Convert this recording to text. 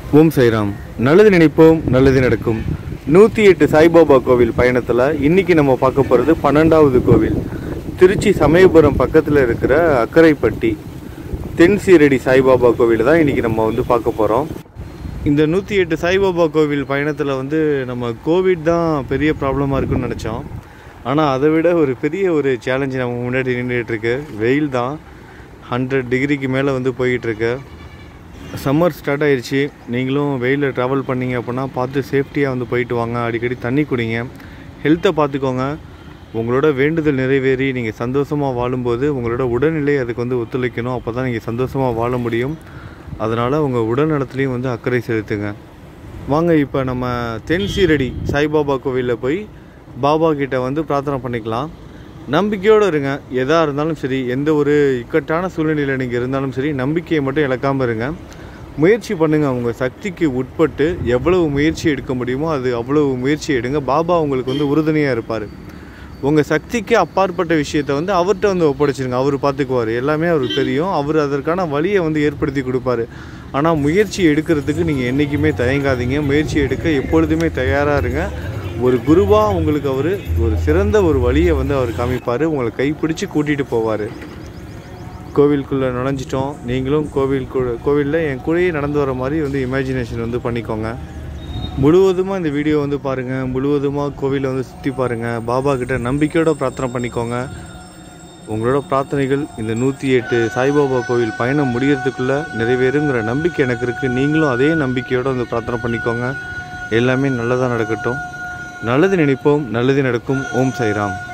ஓம் சைராம் நல்லது நினைப்போம் நல்லது நடக்கும் நூற்றி எட்டு சாய்பாபா கோவில் பயணத்தில் இன்னைக்கு நம்ம பார்க்க போகிறது பன்னெண்டாவது கோவில் திருச்சி சமயபுரம் பக்கத்தில் இருக்கிற அக்கரைப்பட்டி தென் சீரடி சாய்பாபா கோவில் தான் இன்னைக்கு நம்ம வந்து பார்க்க போகிறோம் இந்த நூற்றி எட்டு சாய்பாபா கோவில் பயணத்தில் வந்து நம்ம கோவிட் தான் பெரிய ப்ராப்ளமாக இருக்குன்னு நினச்சோம் ஆனால் அதை விட ஒரு பெரிய ஒரு சேலஞ்சு நம்ம முன்னாடி நின்றுட்டு இருக்கு வெயில் தான் ஹண்ட்ரட் டிகிரிக்கு மேலே வந்து போயிட்டுருக்கு சம்மர் ஸ்டார்ட் ஆயிடுச்சு நீங்களும் வெயிலில் ட்ராவல் பண்ணீங்க அப்படின்னா பார்த்து சேஃப்டியாக வந்து போயிட்டு வாங்க அடிக்கடி தண்ணி குடிங்க ஹெல்த்தை பார்த்துக்கோங்க உங்களோட வேண்டுதல் நிறைவேறி நீங்கள் சந்தோஷமாக வாழும்போது உங்களோட உடல்நிலை அதுக்கு வந்து ஒத்துழைக்கணும் அப்போ தான் நீங்கள் சந்தோஷமாக வாழ முடியும் அதனால் உங்கள் உடல்நலத்துலேயும் வந்து அக்கறை செலுத்துங்க வாங்க இப்போ நம்ம தென் சீரடி சாய்பாபா கோவிலில் போய் பாபா கிட்ட வந்து பிரார்த்தனை பண்ணிக்கலாம் நம்பிக்கையோடு இருங்க எதாக இருந்தாலும் சரி எந்த ஒரு இக்கட்டான சூழ்நிலையில் நீங்கள் இருந்தாலும் சரி நம்பிக்கையை மட்டும் இழக்காமல் இருங்க முயற்சி பண்ணுங்கள் உங்கள் சக்திக்கு உட்பட்டு எவ்வளவு முயற்சி எடுக்க முடியுமோ அது அவ்வளவு முயற்சி எடுங்க பாபா உங்களுக்கு வந்து உறுதுணையாக இருப்பார் உங்கள் சக்திக்கு அப்பாற்பட்ட விஷயத்தை வந்து அவர்கிட்ட வந்து ஒப்படைச்சிருங்க அவர் பார்த்துக்குவார் எல்லாமே அவருக்கு தெரியும் அவர் அதற்கான வழியை வந்து ஏற்படுத்தி கொடுப்பாரு ஆனால் முயற்சி எடுக்கிறதுக்கு நீங்கள் என்றைக்குமே தயங்காதீங்க முயற்சி எடுக்க எப்பொழுதுமே தயாராக இருங்க ஒரு குருவாக உங்களுக்கு அவர் ஒரு சிறந்த ஒரு வழியை வந்து அவர் காமிப்பார் உங்களை கைப்பிடிச்சு கூட்டிகிட்டு போவார் கோவிலுக்குள்ளே நுழைஞ்சிட்டோம் நீங்களும் கோவில் கூட கோவிலில் என் கூடயே நடந்து வர மாதிரி வந்து இமேஜினேஷன் வந்து பண்ணிக்கோங்க முழுவதுமாக இந்த வீடியோ வந்து பாருங்கள் முழுவதுமாக கோவிலை வந்து சுற்றி பாருங்கள் பாபா கிட்ட நம்பிக்கையோட பிரார்த்தனை பண்ணிக்கோங்க உங்களோட பிரார்த்தனைகள் இந்த நூற்றி எட்டு சாய்பாபா கோவில் பயணம் முடியறதுக்குள்ளே நிறைவேறுங்கிற நம்பிக்கை எனக்கு இருக்குது நீங்களும் அதே நம்பிக்கையோடு வந்து பிரார்த்தனை பண்ணிக்கோங்க எல்லாமே நல்லதாக நடக்கட்டும் நல்லது நினைப்போம் நல்லது நடக்கும் ஓம் சைராம்